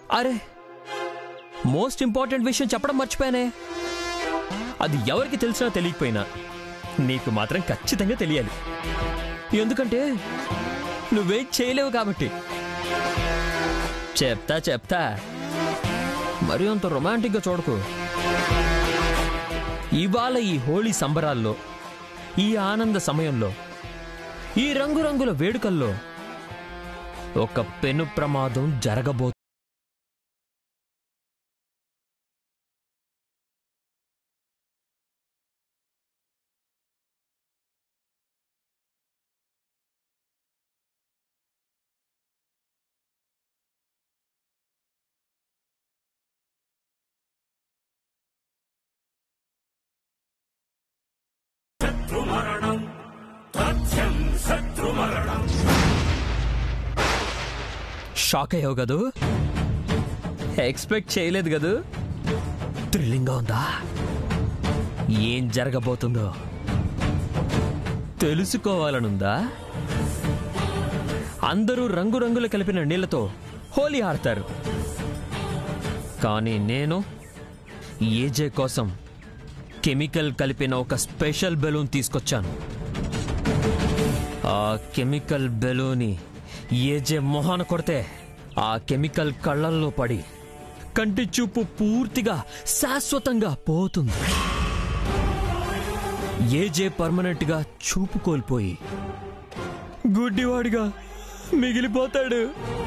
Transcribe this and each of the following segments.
అరే most important విషయం చెప్పడం మర్చిపోయానే అది ఎవరికి తెలిసినా తెలియకపోయినా నీకు మాత్రం ఖచ్చితంగా తెలియాలి ఎందుకంటే నువ్వు వెయిట్ చేయలేవు కాబట్టి చెప్తా చెప్తా మరి అంత రొమాంటిక్గా చూడకు ఇవాళ ఈ హోళీ సంబరాల్లో ఈ ఆనంద సమయంలో ఈ రంగురంగుల వేడుకల్లో ఒక పెను ప్రమాదం జరగబో షాక్ అయ్యావు కదూ ఎక్స్పెక్ట్ చేయలేదు కదూ థ్రిల్లింగ్గా ఉందా ఏం జరగబోతుందో తెలుసుకోవాలనుందా అందరూ రంగురంగులు కలిపిన నీళ్లతో హోలీ ఆడతారు కానీ నేను ఏజే కోసం కెమికల్ కలిపిన ఒక స్పెషల్ బెలూన్ తీసుకొచ్చాను ఆ కెమికల్ బెలూని ఏజే మొహాన కొడితే ఆ కెమికల్ కళ్ళల్లో పడి కంటి చూపు పూర్తిగా శాశ్వతంగా పోతుంది ఏజే పర్మనెంట్ గా చూపు కోల్పోయి గుడ్డివాడిగా మిగిలిపోతాడు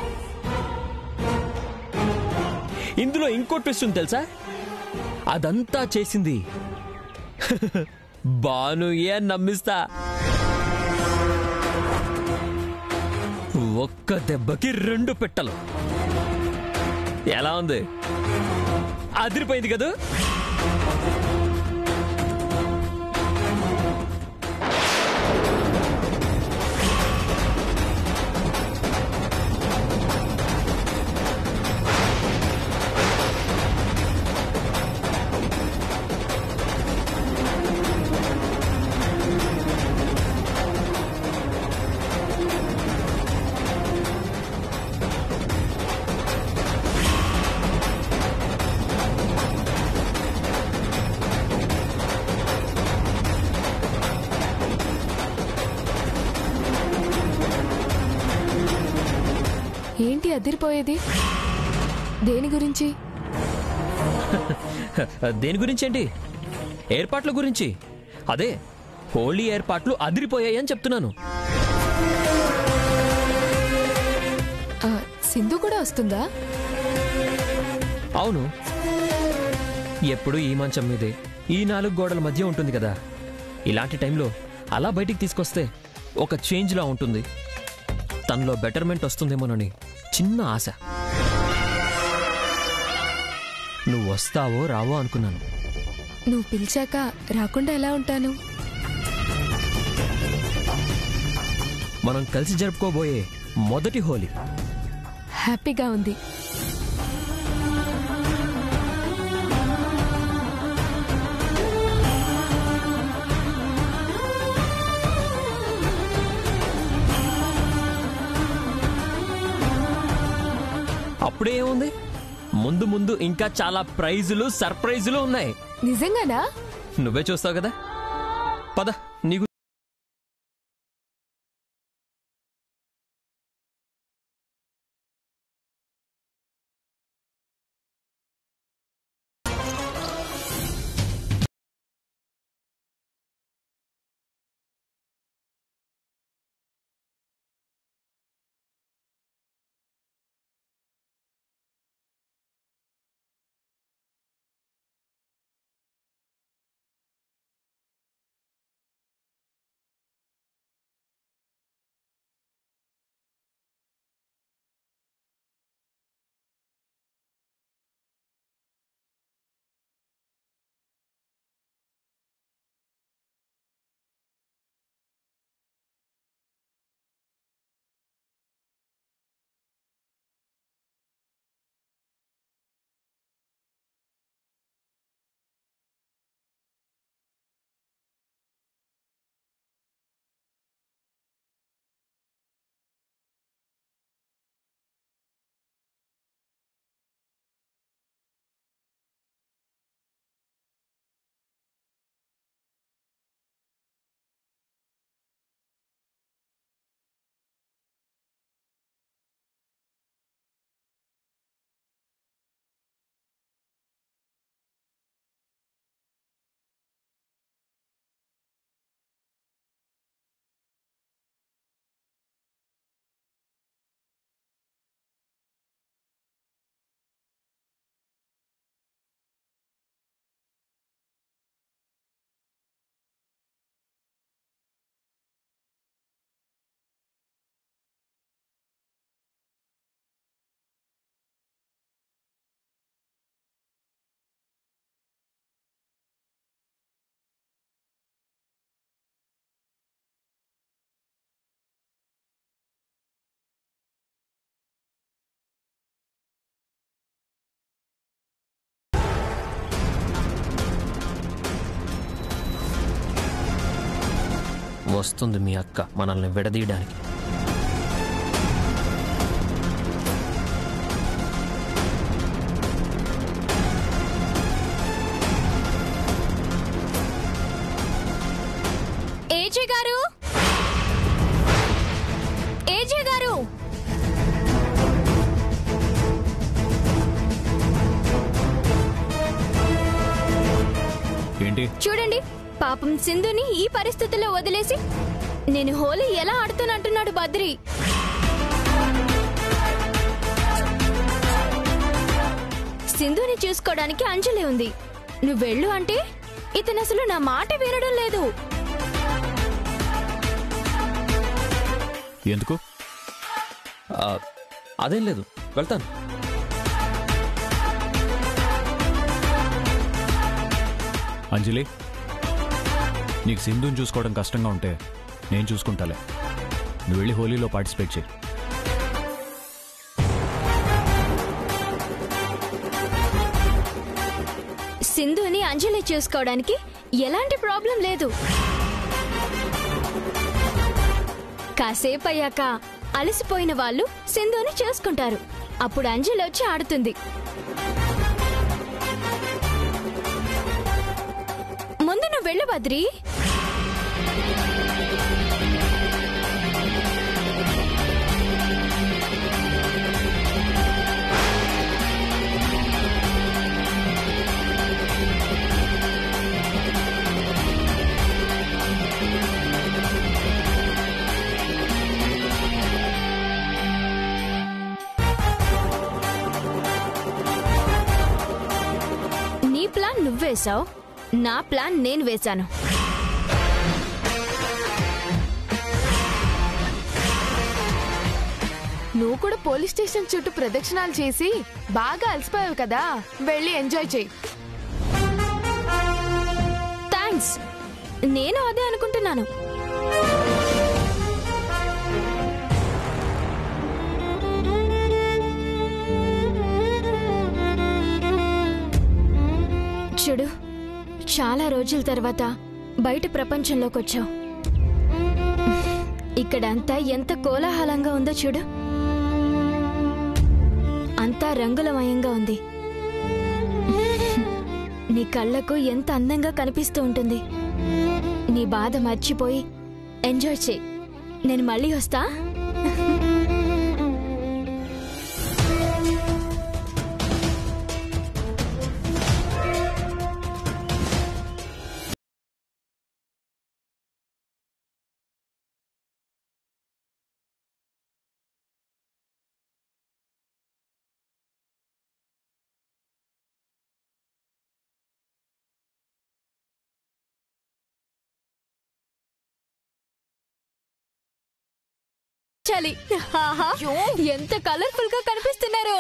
ఇందులో ఇంకో ట్విస్ట్ ఉంది తెలుసా అదంతా చేసింది బాను ఏ నమ్మిస్తా ఒక్క దెబ్బకి రెండు పెట్టలు ఎలా ఉంది అదిరిపోయింది కదా ఏంటి అదిరిపోయేది దేని గురించి దేని గురించి ఏంటి ఏర్పాట్ల గురించి అదే హోలీ ఏర్పాట్లు అదిరిపోయాయి అని చెప్తున్నాను ఆ, సింధు కూడా వస్తుందా అవును ఎప్పుడు ఈ మంచం మీదే ఈ నాలుగు గోడల మధ్య ఉంటుంది కదా ఇలాంటి టైంలో అలా బయటికి తీసుకొస్తే ఒక చేంజ్లా ఉంటుంది తనలో బెటర్మెంట్ వస్తుందేమోనని చిన్న ఆశ నువ్వు వస్తావో రావో అనుకున్నాను నువ్వు పిలిచాక రాకుండా ఎలా ఉంటాను మనం కలిసి జరుపుకోబోయే మొదటి హోలీ హ్యాపీగా ఉంది అప్పుడే ఏముంది ముందు ముందు ఇంకా చాలా ప్రైజులు సర్ప్రైజులు ఉన్నాయి నిజంగానా నువ్వే చూస్తావు కదా పద నీకు వస్తుంది మీ అక్క మనల్ని విడదీయడానికి ఏజే గారు ఏజే గారు ఏంటి చూడండి పాపం సింధుని ఈ పరిస్థితిలో వదిలేసి నేను హోలీ ఎలా ఆడుతానంటున్నాడు బద్రి సింధుని చూసుకోవడానికి అంజలి ఉంది నువ్వు వెళ్ళు అంటే ఇతను అసలు నా మాట వినడం లేదు ఎందుకు ఆ, అదేం లేదు వెళ్తాను అంజలి నీకు సింధుని చూసుకోవడం కష్టంగా ఉంటే నేను చూసుకుంటాలే నువ్వు వెళ్ళి హోలీలో పార్టిసిపేట్ చేయి సింధుని అంజలి చూసుకోవడానికి ఎలాంటి ప్రాబ్లం లేదు కాసేపు అయ్యాక అలసిపోయిన వాళ్ళు సింధుని చేసుకుంటారు అప్పుడు అంజలి వచ్చి ఆడుతుంది ముందు నువ్వు వెళ్ళు బద్రి నీ ప్లాన్ నువ్వేశావు నా ప్లాన్ నేను వేశాను నువ్వు కూడా పోలీస్ స్టేషన్ చుట్టూ ప్రదక్షిణాలు చేసి బాగా అలసిపోయావు కదా వెళ్ళి ఎంజాయ్ చేయి థ్యాంక్స్ నేను అదే అనుకుంటున్నాను చూడు చాలా రోజుల తర్వాత బయట ప్రపంచంలోకి వచ్చావు ఇక్కడంతా ఎంత కోలాహలంగా ఉందో చూడు అంతా రంగులమయంగా ఉంది నీ కళ్ళకు ఎంత అందంగా కనిపిస్తూ ఉంటుంది నీ బాధ మర్చిపోయి ఎంజాయ్ చేయి నేను మళ్ళీ వస్తా చలి ఆహా, ఎంత కలర్ఫుల్ గా కనిపిస్తున్నారు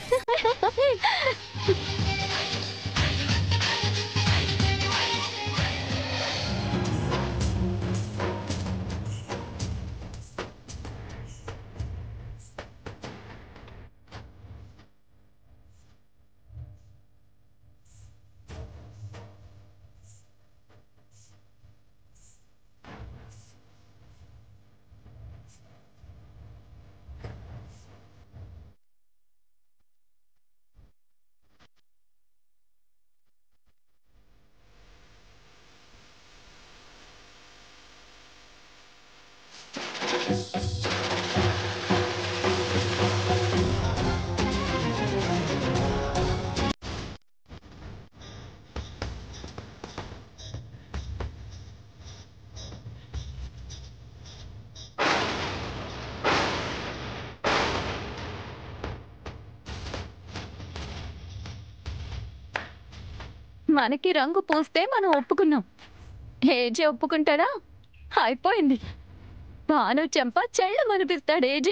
మనకి రంగు పూస్తే మనం ఒప్పుకున్నాం ఏజే ఒప్పుకుంటాడా అయిపోయింది భాను చెంప చెళ్ళు మనిపిస్తాడు ఏజే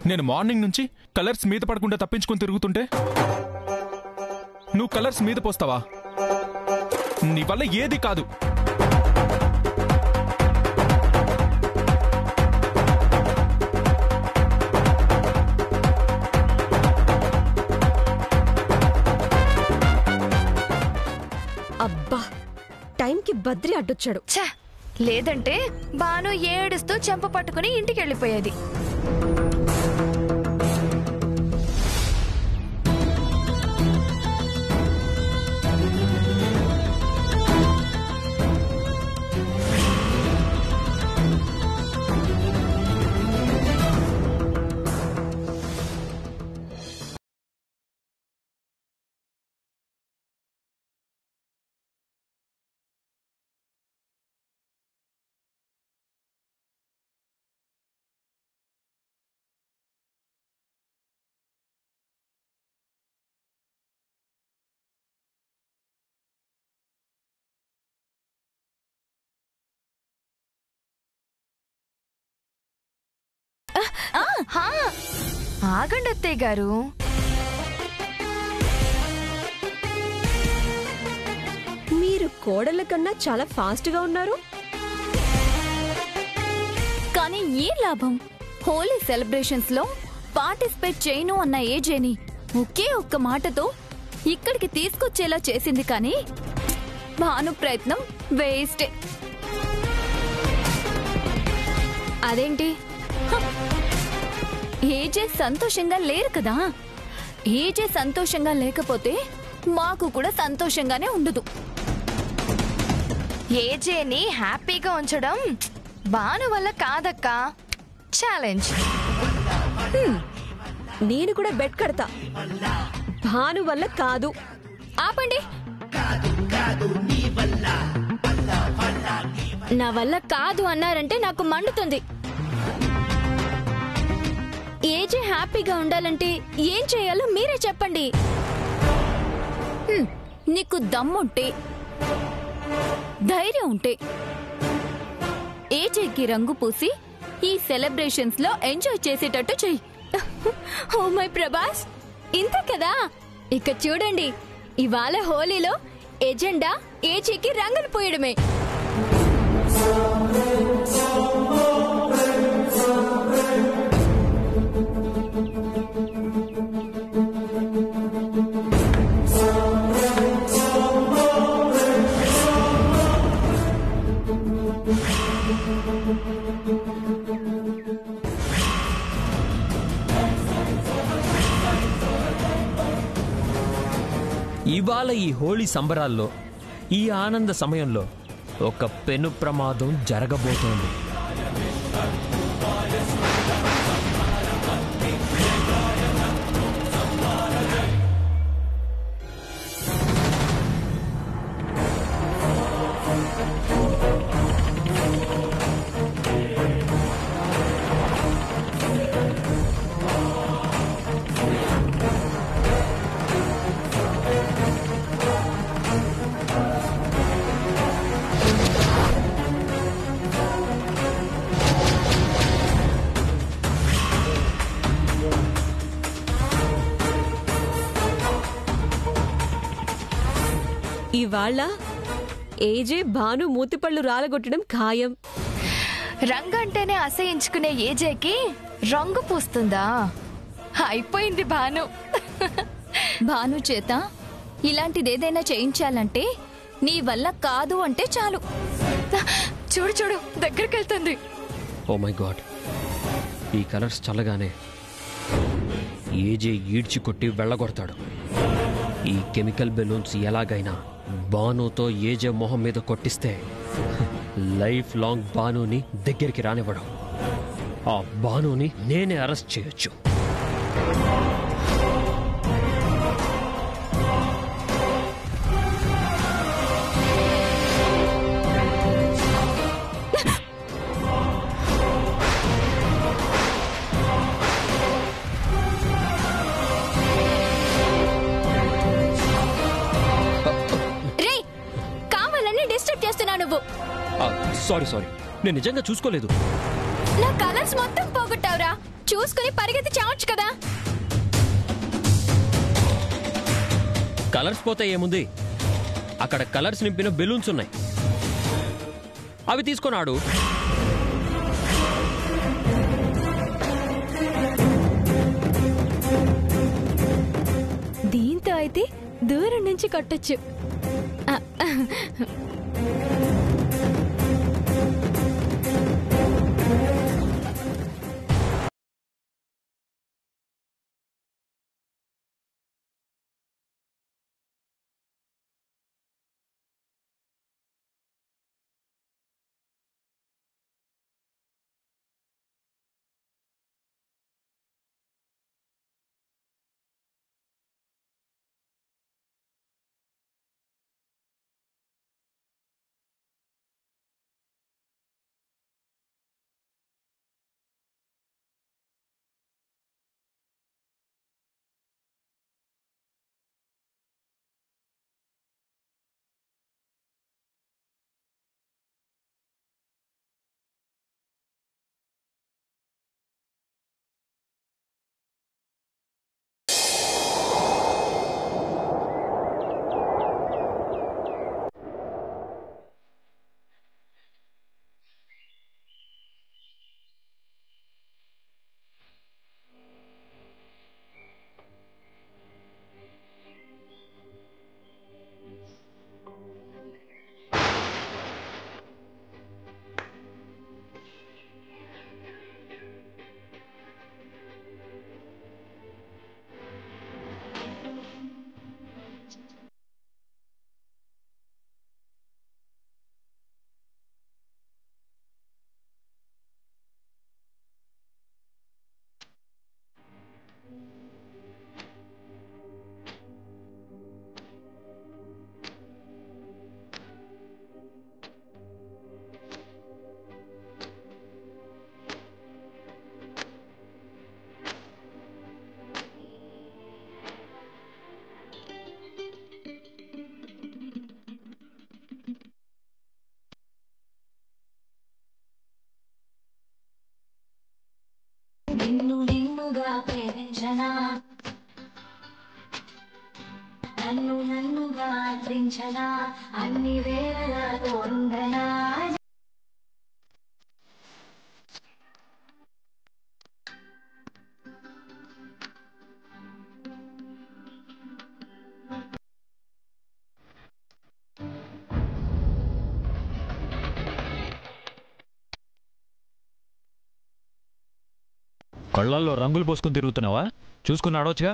నేను మార్నింగ్ నుంచి కలర్స్ మీద పడకుండా తప్పించుకొని తిరుగుతుంటే నువ్వు కలర్స్ మీద పోస్తావా నీ వల్ల ఏది కాదు అబ్బా టైంకి బద్రి అడ్డొచ్చాడు ఛ లేదంటే బాను ఏడుస్తూ చెంప పట్టుకుని ఇంటికి వెళ్ళిపోయేది హా, ఆగండి అత్తయ్య గారు మీరు కోడళ్ళ కన్నా చాలా ఫాస్ట్ గా ఉన్నారు కానీ ఏం లాభం హోలీ సెలబ్రేషన్స్ లో పార్టిసిపేట్ చేయను అన్న ఏజేని ఒకే ఒక్క మాటతో ఇక్కడికి తీసుకొచ్చేలా చేసింది కానీ భాను ప్రయత్నం వేస్టే అదేంటి ఏజే సంతోషంగా లేరు కదా ఏజే సంతోషంగా లేకపోతే మాకు కూడా సంతోషంగానే ఉండదు ఏజేని హ్యాపీగా ఉంచడం బాను వల్ల కాదక్కా ఛాలెంజ్ నేను కూడా బెట్ కడతా భాను వల్ల కాదు ఆపండి నా వల్ల కాదు అన్నారంటే నాకు మండుతుంది ఏజే హ్యాపీగా ఉండాలంటే ఏం చేయాలో మీరే చెప్పండి హ్మ్, నీకు దమ్ముంటే ధైర్యం ఉంటే ఏజేకి రంగు పూసి ఈ సెలబ్రేషన్స్ లో ఎంజాయ్ చేసేటట్టు చెయ్యి ఓ మై ప్రభాస్ ఇంత కదా ఇక చూడండి ఇవాళ హోలీలో ఎజెండా ఏజేకి రంగులు పోయడమే ఇవాళ ఈ హోళీ సంబరాల్లో ఈ ఆనంద సమయంలో ఒక పెను ప్రమాదం జరగబోతోంది ఇవాళ ఏజే భాను మూతిపళ్ళు రాలగొట్టడం ఖాయం రంగంటేనే అసహించుకునే ఏజేకి రంగు పూస్తుందా అయిపోయింది భాను భాను చేత ఇలాంటిదేదైనా చేయించాలంటే నీ వల్ల కాదు అంటే చాలు చూడు చూడు దగ్గరికి వెళ్తుంది ఓ మై గాడ్ ఈ కలర్స్ చల్లగానే ఏజే ఈడ్చి కొట్టి వెళ్ళగొడతాడు ఈ కెమికల్ బెలూన్స్ ఎలాగైనా బానుతో ఏజే మొహం మీద కొట్టిస్తే లైఫ్ లాంగ్ బానుని దగ్గరికి రానివ్వడం ఆ బానుని నేనే అరెస్ట్ చేయొచ్చు రే కావాలని డిస్టర్బ్ చేస్తున్నావు నువ్వు సారీ సారీ నేను నిజంగా చూసుకోలేదు నా కలర్స్ మొత్తం పోగొట్టావురా చూసుకుని పరిగెత్తి చావచ్చు కదా కలర్స్ పోతే ఏముంది అక్కడ కలర్స్ నింపిన బెలూన్స్ ఉన్నాయి అవి తీసుకొని ఆడు దీంతో అయితే దూరం నుంచి కొట్టొచ్చు ఆ, నిన్ను నిన్నుగా ప్రేమించనా నన్ను నన్నుగా అర్పించనా అన్ని వేళలా తోడుండనా కళ్ళల్లో రంగులు పోసుకుని తిరుగుతున్నావా చూసుకుని ఆడవచ్చుగా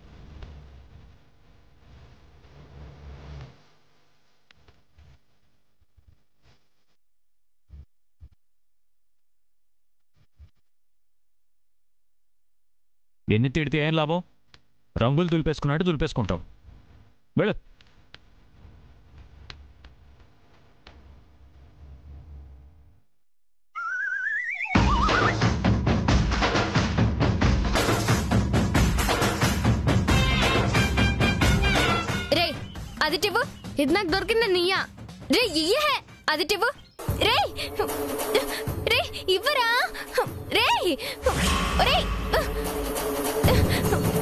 ఎన్ని తిడితే ఏం లాభం రంగులు దులిపేసుకున్నట్టు దులిపేసుకుంటావు వెళ్ళు రే అది టివ్వు ఇది నాకు దొరికింది నీయా రే ఇయ్యే అది టివ్వు రే రే ఇవ్వరా రే రే